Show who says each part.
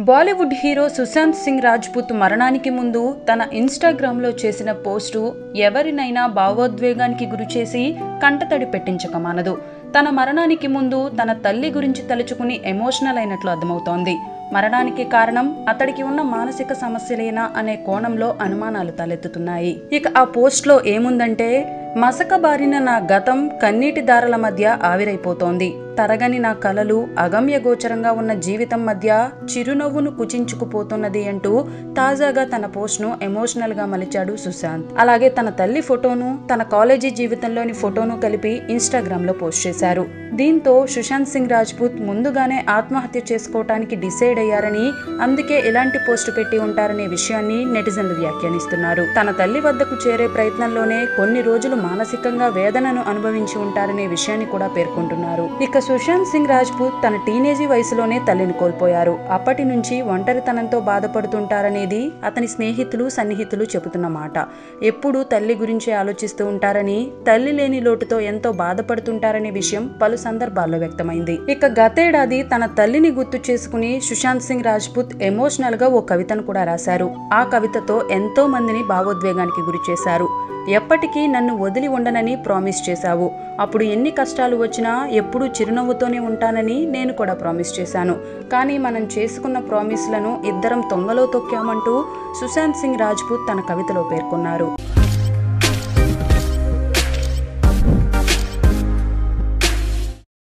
Speaker 1: Bollywood hero Sushant Singh Rajput మరణానికి ముందు తన ఇన్స్టాగ్రామ్లో చేసిన పోస్టు ఎవరినైనా భావోద్వేగానికి గురిచేసి కంటతడి పెట్టించక మానదు తన మరణానికి ముందు తన తల్లి గురించి తలుచుకుని ఎమోషనల్ అయినట్లు అర్థమవుతోంది మరణానికి కారణం అతడికి ఉన్న మానసిక సమస్యలేనా అనే కోణంలో అనుమానాలు తలెత్తుతున్నాయి ఇక ఆ పోస్ట్లో ఏముందంటే మసకబారిన నా గతం కన్నీటి దారల మధ్య ఆవిరైపోతోంది తరగని నా కలలు అగమ్య గోచరంగా ఉన్న జీవితం మధ్య చిరునవ్వును కుచించుకుపోతున్నది అంటూ తాజాగా తన పోస్ట్ను ఎమోషనల్గా మలిచాడు సుశాంత్ అలాగే తన తల్లి ఫోటోను తన కాలేజీ జీవితంలోని ఫోటోను కలిపి ఇన్స్టాగ్రామ్లో పోస్ట్ చేశారు దీంతో సుశాంత్ సింగ్ రాజ్పూత్ ముందుగానే ఆత్మహత్య చేసుకోవటానికి డిసైడ్ అయ్యారని అందుకే ఇలాంటి పోస్టు పెట్టి ఉంటారనే విషయాన్ని నెటిజన్లు వ్యాఖ్యానిస్తున్నారు తన తల్లి వద్దకు చేరే ప్రయత్నంలోనే కొన్ని రోజులు మానసికంగా వేదనను అనుభవించి ఉంటారనే విషయాన్ని కూడా పేర్కొంటున్నారు ఇక సుశాంత్ సింగ్ రాజ్పూత్ తన టీనేజీ వయసులోనే తల్లిని కోల్పోయారు అప్పటి నుంచి ఒంటరితనంతో బాధపడుతుంటారనేది అతని స్నేహితులు సన్నిహితులు చెబుతున్న మాట ఎప్పుడూ తల్లి గురించే ఆలోచిస్తూ ఉంటారని తల్లి లేని లోటుతో ఎంతో బాధపడుతుంటారనే విషయం పలు సందర్భాల్లో వ్యక్తమైంది ఇక గతేడాది తన తల్లిని గుర్తు చేసుకుని సుశాంత్ సింగ్ రాజ్పుత్ ఎమోషనల్ గా ఓ కవితను కూడా రాశారు ఆ కవితతో ఎంతో మందిని భావోద్వేగానికి గురి చేశారు ఎప్పటికీ నన్ను వదిలి ఉండనని ప్రామిస్ చేశావు అప్పుడు ఎన్ని కష్టాలు వచ్చినా ఎప్పుడూ చిరునవ్వుతోనే ఉంటానని నేను కూడా ప్రామిస్ చేశాను కానీ మనం చేసుకున్న ప్రామిస్లను ఇద్దరం తొంగలో తొక్కామంటూ సుశాంత్ సింగ్ రాజ్పూత్ తన కవితలో పేర్కొన్నారు